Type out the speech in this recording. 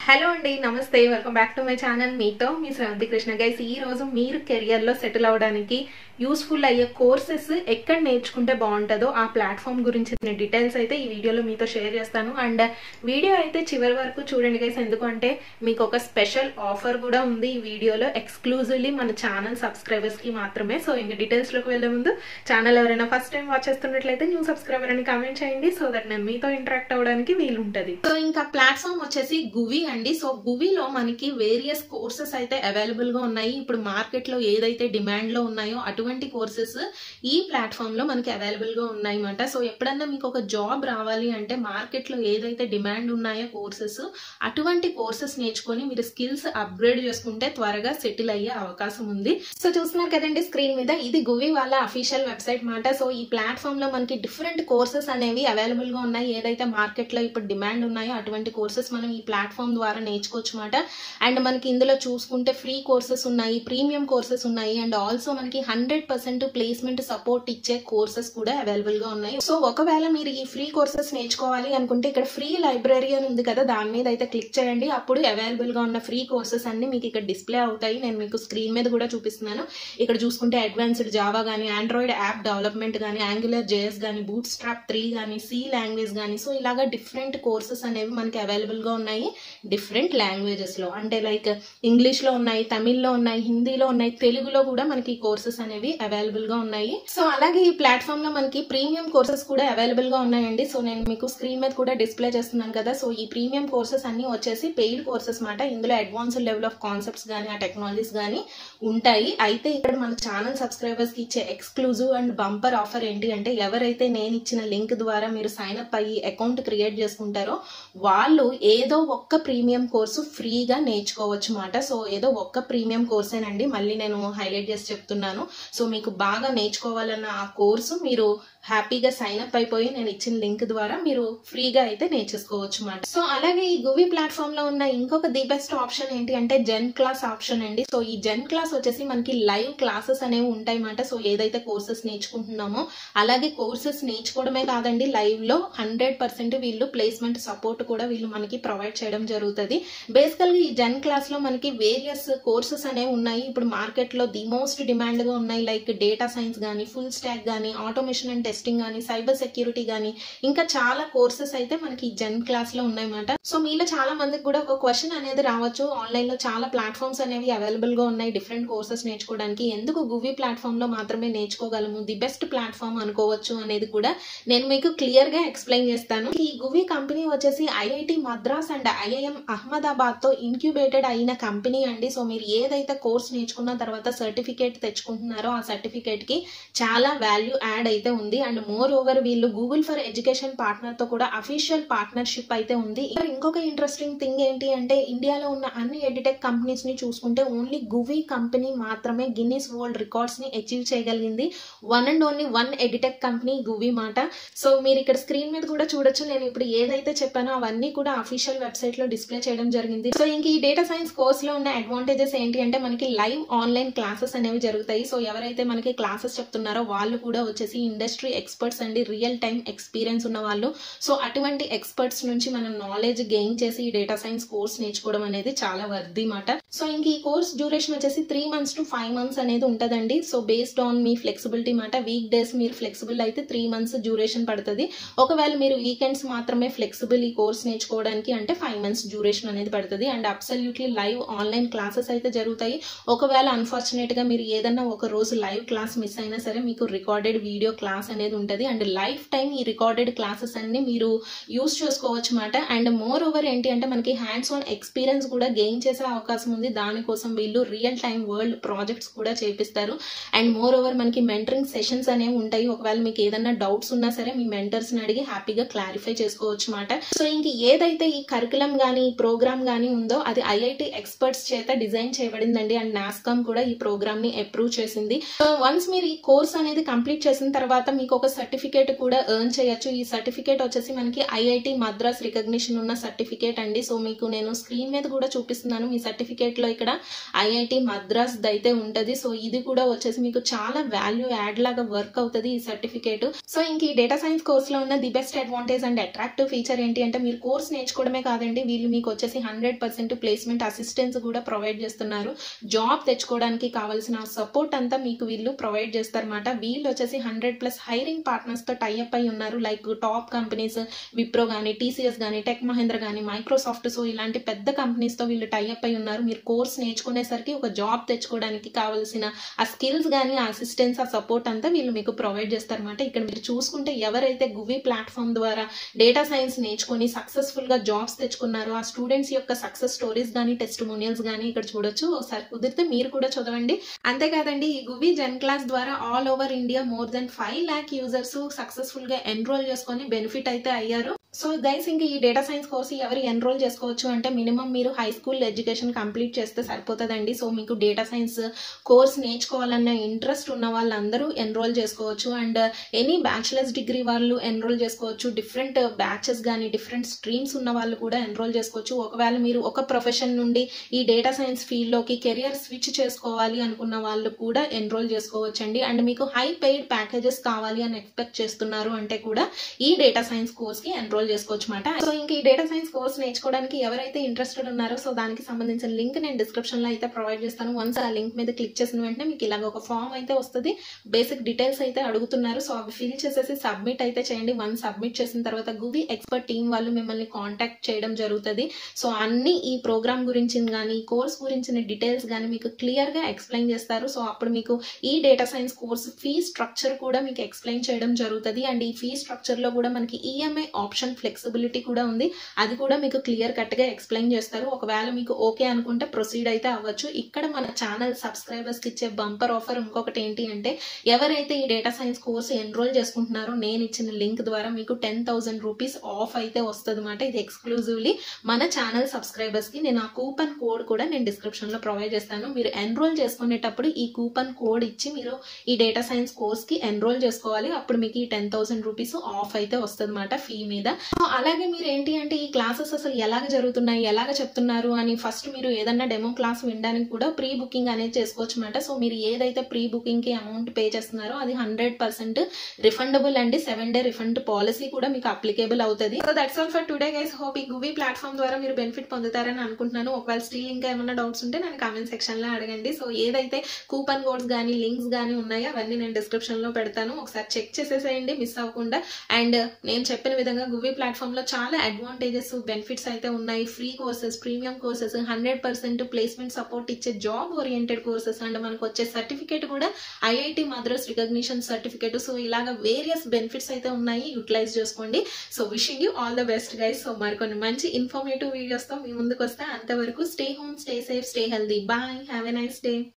hello అండి నమస్తే welcome back to my channel మీతో మీ శ్రవంతి కృష్ణ గైస్ ఈ రోజు మీరు కెరియర్లో సెటిల్ అవ్వడానికి యూస్ఫుల్ అయ్యే కోర్సెస్ ఎక్కడ నేర్చుకుంటే బాగుంటుందో ఆ ప్లాట్ఫామ్ గురించి డీటెయిల్స్ అయితే ఈ వీడియోలో మీతో షేర్ చేస్తాను అండ్ వీడియో అయితే చివరి వరకు చూడండి గైస్ ఎందుకంటే మీకు ఒక స్పెషల్ ఆఫర్ కూడా ఉంది ఈ వీడియోలో ఎక్స్క్లూజివ్లీ మన ఛానల్ సబ్స్క్రైబర్స్ కి మాత్రమే సో ఇంకా డీటెయిల్స్ లోకి వెళ్ళే ముందు ఛానల్ ఎవరైనా ఫస్ట్ టైం వాచ్ చేస్తున్నట్లయితే న్యూ సబ్స్క్రైబర్ అని కామెంట్ చేయండి సో దట్ నేను మీతో ఇంటరాక్ట్ అవ్వడానికి వీలుంటది సో ఇంకా ప్లాట్ఫామ్ వచ్చేసి గువి అండి సో గువిలో మనకి వేరియస్ కోర్సెస్ అయితే అవైలబుల్ గా ఉన్నాయి ఇప్పుడు మార్కెట్ లో ఏదైతే డిమాండ్ లో ఉన్నాయో అటువంటి కోర్సెస్ ఈ ప్లాట్ఫామ్ లో మనకి అవైలబుల్ గా ఉన్నాయి అన్నమాట సో ఎప్పుడన్నా మీకు ఒక జాబ్ రావాలి అంటే మార్కెట్ లో ఏదైతే డిమాండ్ ఉన్నాయో కోర్సెస్ అటువంటి కోర్సెస్ నేర్చుకొని మీరు స్కిల్స్ అప్గ్రేడ్ చేసుకుంటే త్వరగా సెటిల్ అయ్యే అవకాశం ఉంది సో చూస్తున్నారు కదండి స్క్రీన్ మీద ఇది గువి వాళ్ళ అఫీషియల్ వెబ్సైట్ మాట సో ఈ ప్లాట్ఫామ్ లో మనకి డిఫరెంట్ కోర్సెస్ అనేవి అవైలబుల్ గా ఉన్నాయి ఏదైతే మార్కెట్ లో ఇప్పుడు డిమాండ్ ఉన్నాయో అటువంటి కోర్సెస్ మనం ఈ ప్లాట్ఫామ్ ద్వారా నేర్చుకోవచ్చు మాట అండ్ మనకి ఇందులో చూసుకుంటే ఫ్రీ కోర్సెస్ ఉన్నాయి ప్రీమియం కోర్సెస్ ఉన్నాయి అండ్ ఆల్సో మనకి హండ్రెడ్ పర్సెంట్ ప్లేస్మెంట్ సపోర్ట్ ఇచ్చే కోర్సెస్ కూడా అవైలబుల్ గా ఉన్నాయి సో ఒకవేళ మీరు ఈ ఫ్రీ కోర్సెస్ నేర్చుకోవాలి అనుకుంటే ఇక్కడ ఫ్రీ లైబ్రరీ అని ఉంది కదా దాని మీద అయితే క్లిక్ చేయండి అప్పుడు అవైలబుల్ గా ఉన్న ఫ్రీ కోర్సెస్ అన్ని మీకు ఇక్కడ డిస్ప్లే అవుతాయి నేను మీకు స్క్రీన్ మీద కూడా చూపిస్తున్నాను ఇక్కడ చూసుకుంటే అడ్వాన్స్డ్ జావా కానీ ఆండ్రాయిడ్ యాప్ డెవలప్మెంట్ కానీ యాంగులర్ జేఎస్ కానీ బూట్ స్ట్రాప్ త్రీ కానీ సి లాంగ్వేజ్ కానీ సో ఇలాగా డిఫరెంట్ కోర్సెస్ అనేవి మనకి అవైలబుల్ గా ఉన్నాయి డిఫరెంట్ లాంగ్వేజెస్ లో అంటే లైక్ ఇంగ్లీష్ లో ఉన్నాయి తమిళ్లో ఉన్నాయి హిందీలో ఉన్నాయి తెలుగులో కూడా మనకి కోర్సెస్ అనేవి అవైలబుల్ గా ఉన్నాయి సో అలాగే ఈ ప్లాట్ఫామ్ లో మనకి ప్రీమియం కోర్సెస్ కూడా అవైలబుల్ గా ఉన్నాయండి సో నేను మీకు స్క్రీన్ మీద కూడా డిస్ప్లే చేస్తున్నాను కదా సో ఈ ప్రీమియం కోర్సెస్ అన్ని వచ్చేసి పెయిడ్ కోర్సెస్ మాట ఇందులో అడ్వాన్స్డ్ లెవెల్ ఆఫ్ కాన్సెప్ట్స్ కానీ ఆ టెక్నాలజీస్ కానీ ఉంటాయి అయితే ఇక్కడ మన ఛానల్ సబ్స్క్రైబర్స్ కి ఇచ్చే ఎక్స్క్లూజివ్ అండ్ బంపర్ ఆఫర్ ఏంటి అంటే ఎవరైతే నేను ఇచ్చిన లింక్ ద్వారా మీరు సైన్ అప్ అయ్యి అకౌంట్ క్రియేట్ చేసుకుంటారో వాళ్ళు ఏదో ఒక్క ప్రీమియం కోర్సు ఫ్రీగా నేర్చుకోవచ్చు మాట సో ఏదో ఒక్క ప్రీమియం కోర్సేనండి మళ్ళీ నేను హైలైట్ చేసి చెప్తున్నాను సో మీకు బాగా నేర్చుకోవాలన్న ఆ కోర్సు మీరు హ్యాపీగా సైన్ అప్ అయిపోయి నేను ఇచ్చిన లింక్ ద్వారా మీరు ఫ్రీగా అయితే నేర్చేసుకోవచ్చు మాట సో అలాగే ఈ గువి ప్లాట్ఫామ్ లో ఉన్న ఇంకొక ది బెస్ట్ ఆప్షన్ ఏంటి అంటే జెన్ క్లాస్ ఆప్షన్ అండి సో ఈ జెన్ క్లాస్ వచ్చేసి మనకి లైవ్ క్లాసెస్ అనేవి ఉంటాయి మాట సో ఏదైతే కోర్సెస్ నేర్చుకుంటున్నామో అలాగే కోర్సెస్ నేర్చుకోవడమే కాదండి లైవ్ లో హండ్రెడ్ పర్సెంట్ వీళ్ళు ప్లేస్మెంట్ సపోర్ట్ కూడా వీళ్ళు మనకి ప్రొవైడ్ చేయడం జరుగుతుంది బేసికల్ గా ఈ జెన్ క్లాస్ లో మనకి వేరియస్ కోర్సెస్ అనేవి ఉన్నాయి ఇప్పుడు మార్కెట్ లో ది మోస్ట్ డిమాండ్ గా ఉన్నాయి లైక్ డేటా సైన్స్ కానీ ఫుల్ స్టాక్ కానీ ఆటోమేషన్ అండ్ టెస్టింగ్ కానీ సైబర్ సెక్యూరిటీ కానీ ఇంకా చాలా కోర్సెస్ అయితే మనకి జెన్ క్లాస్ లో ఉన్నాయన్నమాట సో మీలో చాలా మందికి కూడా ఒక క్వశ్చన్ అనేది రావచ్చు ఆన్లైన్ లో చాలా ప్లాట్ఫామ్స్ అనేవి అవైలబుల్ గా ఉన్నాయి డిఫరెంట్ కోర్సెస్ నేర్చుకోవడానికి ఎందుకు గువి ప్లాట్ఫామ్ లో మాత్రమే నేర్చుకోగలము ది బెస్ట్ ప్లాట్ఫామ్ అనుకోవచ్చు అనేది కూడా నేను మీకు క్లియర్ గా ఎక్స్ప్లెయిన్ చేస్తాను ఈ గువి కంపెనీ వచ్చేసి IIT Madras and IIM Ahmedabad తో ఇన్క్యుబేటెడ్ అయిన కంపెనీ అండి సో మీరు ఏదైతే కోర్స్ నేర్చుకున్న తర్వాత సర్టిఫికేట్ తెచ్చుకుంటున్నారో ఆ సర్టిఫికేట్ కి చాలా వాల్యూ యాడ్ అయితే ఉంది అండ్ మోర్ ఓవర్ వీళ్ళు గూగుల్ ఫర్ ఎడ్యుకేషన్ పార్ట్నర్ తో కూడా అఫీషియల్ పార్ట్నర్షిప్ అయితే ఉంది ఇక్కడ ఇంకొక ఇంట్రెస్టింగ్ థింగ్ ఏంటి అంటే ఇండియాలో ఉన్న అన్ని ఎడిటెక్ కంపెనీస్ ని చూసుకుంటే ఓన్లీ గువి కంపెనీ మాత్రమే గిన్నీస్ వరల్డ్ రికార్డ్స్ ని అచీవ్ చేయగలిగింది one and only one edtech company Guvi మాట సో మీరు ఇక్కడ స్క్రీన్ మీద కూడా చూడొచ్చు నేను ఇప్పుడు ఏదైతే చెప్పానో అవన్నీ కూడా అఫీషియల్ వెబ్సైట్ లో డిస్ప్లే చేయడం జరిగింది సో ఇంక ఈ డేటా సైన్స్ కోర్స్ లో ఉన్న అడ్వాంటేజెస్ ఏంటి అంటే మనకి లైవ్ ఆన్లైన్ క్లాసెస్ అనేవి జరుగుతాయి సో ఎవరైతే మనకి క్లాసెస్ చెప్తున్నారో వాళ్ళు కూడా వచ్చేసి ఇండస్ట్రీ ఎక్స్పర్ట్స్ అండి రియల్ టైం ఎక్స్పీరియన్స్ ఉన్న వాళ్ళు సో అటువంటి ఎక్స్పర్ట్స్ నుంచి మనం నాలెడ్జ్ గెయిన్ చేసి ఈ డేటా సైన్స్ కోర్స్ నేర్చుకోవడం అనేది చాలా వర్ది మాట సో ఇంక ఈ కోర్స్ డ్యూరేషన్ వచ్చేసి three months to five months అనేది ఉంటుందండి సో బేస్డ్ ఆన్ మీ ఫ్లెక్సిబిలిటీ మాట వీక్ డేస్ మీరు ఫ్లెక్సిబుల్ అయితే త్రీ మంత్స్ డ్యూరేషన్ పడుతుంది ఒకవేళ మీరు వీకెండ్స్ మాత్రమే ఫ్లెక్సిబుల్ ఈ కోర్స్ నేర్చుకోవడానికి అంటే ఫైవ్ మంత్స్ డ్యూరేషన్ అనేది పడుతుంది and absolutely live online classes అయితే జరుగుతాయి ఒకవేళ అన్ఫార్చునేట్ గా మీరు ఏదన్నా ఒక రోజు లైవ్ క్లాస్ మిస్ అయినా సరే మీకు రికార్డెడ్ వీడియో క్లాస్ అనేది ఉంటుంది అండ్ లైఫ్ టైం ఈ రికార్డెడ్ క్లాసెస్ అన్ని మీరు యూస్ చేసుకోవచ్చు మాట అండ్ మోర్ ఓవర్ ఏంటి అంటే మనకి హ్యాండ్స్ ఆన్ ఎక్స్పీరియన్స్ కూడా గెయిన్ చేసే అవకాశం ఉంది దానికోసం వీళ్ళు రియల్ టైం వరల్డ్ ప్రాజెక్ట్స్ కూడా చేపిస్తారు అండ్ మోర్ ఓవర్ మనకి మెంటరింగ్ సెషన్స్ అనేవి ఉంటాయి ఒకవేళ మీకు ఏదన్నా డౌట్స్ ఉన్నా సరే మీ మెంటర్స్ ని అడిగి హ్యాపీగా క్లారిఫై చేసుకోవచ్చు మాట సో ఇంక ఏదైతే ఈ కరికులం కానీ ఈ ప్రోగ్రామ్ కానీ ఉందో అది ఐఐటి ఎక్స్పర్ట్స్ చేత డిజైన్ చేయబడిందండి అండ్ నాస్కామ్ కూడా ఈ ప్రోగ్రామ్ ని అప్రూవ్ చేసింది జరుగుతుంది వన్స్ మీరు ఈ కోర్స్ అనేది కంప్లీట్ చేసిన తర్వాత మీకు ఒక సర్టిఫికేట్ కూడా ఎర్న్ చేయొచ్చు ఈ సర్టిఫికేట్ వచ్చేసి మనకి ఐఐటి మద్రాస్ రికగ్నిషన్ ఉన్న సర్టిఫికేట్ అండి సో మీకు నేను స్క్రీన్ మీద కూడా చూపిస్తున్నాను మీ సర్టిఫికేట్ లో ఇక్కడ ఐఐటి మద్రాస్ అయితే ఉంటది సో ఇది కూడా వచ్చేసి మీకు చాలా వాల్యూ యాడ్ లాగా వర్క్ అవుతుంది ఈ సర్టిఫికేట్ సో ఇంక ఈ డేటా సైన్స్ కోర్స్ లో ఉన్న the best advantage and attractive feature ఏంటి అంటే మీరు కోర్స్ నేర్చుకోవడమే కాదండి వీళ్ళు మీకు వచ్చేసి హండ్రెడ్ పర్సెంట్ ప్లేస్మెంట్ అసిస్టెన్స్ కూడా ప్రొవైడ్ చేస్తున్నారు జాబ్ తెచ్చుకోవడానికి కావాల్సిన సపోర్ట్ అంతా మీకు వీళ్ళు ప్రొవైడ్ చేస్తారన్నమాట వీళ్ళు వచ్చేసి హండ్రెడ్ ప్లస్ హైరింగ్ పార్ట్నర్స్ తో టైఅప్ అయి ఉన్నారు లైక్ టాప్ కంపెనీస్ విప్రో కానీ టీసీఎస్ కానీ టెక్ మహేంద్ర కానీ మైక్రోసాఫ్ట్ సో ఇలాంటి పెద్ద కంపెనీస్ తో వీళ్ళు టైఅప్ అయి ఉన్నారు మీరు కోర్స్ నేర్చుకునేసరికి ఒక జాబ్ తెచ్చుకోవడానికి కావాల్సిన ఆ స్కిల్స్ కానీ ఆ అసిస్టెన్స్ ఆ సపోర్ట్ అంతా వీళ్ళు మీకు ప్రొవైడ్ చేస్తారన్నమాట ఇక్కడ మీరు చూసుకుంటే ఎవరైతే గువి ప్లాట్ఫామ్ ద్వారా డేటా సైన్స్ నేర్చుకొని సక్సెస్ఫుల్ గా జాబ్స్ తెచ్చుకున్నారో ఆ స్టూడెంట్స్ యొక్క సక్సెస్ స్టోరీస్ కానీ టెస్టిమోనియల్స్ కానీ ఇక్కడ చూడొచ్చు ఒకసారి కుదిరితే మీరు కూడా చదవండి అంతేకాదండి ఈ గువి జెన్ క్లాస్ ద్వారా all over India more than five lakh users successful గా ఎన్రోల్ చేసుకొని బెనిఫిట్ అయితే అయ్యారు సో గైస్ ఇంకా ఈ డేటా సైన్స్ కోర్స్ ఎవరు ఎన్రోల్ చేసుకోవచ్చు అంటే మినిమం మీరు హై స్కూల్ ఎడ్యుకేషన్ కంప్లీట్ చేస్తే సరిపోతుందండి సో మీకు డేటా సైన్స్ కోర్స్ నేర్చుకోవాలన్న ఇంట్రెస్ట్ ఉన్న వాళ్ళందరూ ఎన్రోల్ చేసుకోవచ్చు అండ్ ఎనీ బ్యాచిలర్స్ డిగ్రీ వాళ్ళు ఎన్రోల్ చేసుకోవచ్చు డిఫరెంట్ బ్యాచెస్ కానీ డిఫరెంట్ స్ట్రీమ్స్ ఉన్న వాళ్ళు కూడా ఎన్రోల్ చేసుకోవచ్చు ఒకవేళ మీరు ఒక ప్రొఫెషన్ నుండి ఈ డేటా సైన్స్ ఫీల్డ్లోకి కెరియర్ స్విచ్ చేసుకోవాలి అనుకున్న వాళ్ళు కూడా ఎన్రోల్ చేసుకోవచ్చండి అండ్ మీకు హై పెయిడ్ ప్యాకేజెస్ కావాలి అని ఎక్స్పెక్ట్ చేస్తున్నారు అంటే కూడా ఈ డేటా సైన్స్ కోర్స్కి ఎన్రోల్ చేసుకోవచ్చు అనమాట సో ఇంకా ఈ డేటా సైన్స్ కోర్స్ నేర్చుకోవడానికి ఎవరైతే ఇంట్రెస్టెడ్ ఉన్నారో సో దానికి సంబంధించిన లింక్ నేను డిస్క్రిప్షన్ లో అయితే ప్రొవైడ్ చేస్తాను వన్స్ ఆ లింక్ మీద క్లిక్ చేసిన వెంటనే మీకు ఇలాగ ఒక ఫామ్ అయితే వస్తుంది బేసిక్ డీటెయిల్స్ అయితే అడుగుతున్నారు సో అవి ఫిల్ చేసేసి సబ్మిట్ అయితే చేయండి వన్ సబ్మిట్ చేసిన తర్వాత గువి ఎక్స్పర్ట్ టీం వాళ్ళు మిమ్మల్ని కాంటాక్ట్ చేయడం జరుగుతుంది సో అన్ని ఈ ప్రోగ్రామ్ గురించి కానీ కోర్స్ గురించిన డీటెయిల్స్ కానీ మీకు క్లియర్ గా ఎక్స్ప్లెయిన్ చేస్తారు సో అప్పుడు మీకు ఈ data science course fee structure కూడా మీకు ఎక్స్ప్లెయిన్ చేయడం జరుగుతుంది అండ్ ఈ ఫీ స్ట్రక్చర్ లో కూడా మనకి ఈఎంఐ ఆప్షన్ ఫ్లెక్సిబిలిటీ కూడా ఉంది అది కూడా మీకు క్లియర్ కట్ గా ఎక్స్ప్లెయిన్ చేస్తారు ఒకవేళ మీకు ఓకే అనుకుంటే ప్రొసీడ్ అయితే అవ్వచ్చు ఇక్కడ మన ఛానల్ సబ్స్క్రైబర్స్ కి ఇచ్చే బంపర్ ఆఫర్ ఇంకొకటి ఏంటి అంటే ఎవరైతే ఈ డేటా సైన్స్ కోర్స్ ఎన్రోల్ చేసుకుంటున్నారో నేను ఇచ్చిన లింక్ ద్వారా మీకు టెన్ థౌసండ్ రూపీస్ ఆఫ్ అయితే వస్తుంది అనమాట ఇది ఎక్స్క్లూజివ్లీ మన ఛానల్ సబ్స్క్రైబర్స్ కి నేను ఆ కూపన్ కోడ్ కూడా నేను డిస్క్రిప్షన్ లో ప్రొవైడ్ చేస్తాను మీరు ఎన్రోల్ చేసుకునేటప్పుడు ఈ కూపన్ కోడ్ ఇచ్చి మీరు ఈ డేటా సైన్స్ కోర్స్ కి ఎన్రోల్ చేసుకోవాలి అప్పుడు మీకు ఈ టెన్ థౌసండ్ రూపీస్ ఆఫ్ అయితే వస్తుంది అనమాట ఫీ మీద సో అలాగే మీరు ఏంటి అంటే ఈ క్లాసెస్ అసలు ఎలాగ జరుగుతున్నాయి ఎలాగ చెప్తున్నారు అని ఫస్ట్ మీరు ఏదన్నా డెమో క్లాస్ వినడానికి కూడా ప్రీ బుకింగ్ అనేది చేసుకోవచ్చు అనమాట సో మీరు ఏదైతే ప్రీ బుకింగ్ కి అమౌంట్ పే చేస్తున్నారో అది హండ్రెడ్ పర్సెంట్ రిఫండబుల్ అండి సెవెన్ డే రిఫండ్ పాలసీ కూడా మీకు అప్లికేబుల్ అవుతుంది so that's all for today guys hope ఈ గువి ప్లాట్ఫామ్ ద్వారా మీరు బెనిఫిట్ పొందుతారని అనుకుంటున్నాను ఒకవేళ స్టిల్ ఇంకా ఏమైనా డౌట్స్ ఉంటే నేను కామెంట్ సెక్షన్ లో అడగండి సో ఏదైతే కూపన్ కోడ్స్ కానీ లింక్స్ కానీ ఉన్నాయో అవన్నీ నేను డిస్క్రిప్షన్ లో పెడతాను ఒకసారి చెక్ చేసేసేయండి మిస్ అవ్వకుండా అండ్ నేను చెప్పిన విధంగా గువి ప్లాట్ఫామ్ లో చాలా అడ్వాంటేజెస్ బెనిఫిట్స్ అయితే ఉన్నాయి free courses premium courses hundred percent placement support ఇచ్చే జాబ్ ఓరియంటెడ్ కోర్సెస్ అండ్ మనకు వచ్చే సర్టిఫికేట్ కూడా IIT Madras recognition certificate so ఇలాగా వేరియస్ బెనిఫిట్స్ అయితే ఉన్నాయి యూటిలైజ్ చేసుకోండి so wishing you all the best guys so మరికొన్ని మంచి ఇన్ఫర్మేటివ్ వీడియోస్తో మీ ముందుకు వస్తే అంతవరకు stay home stay safe stay healthy bye have a nice day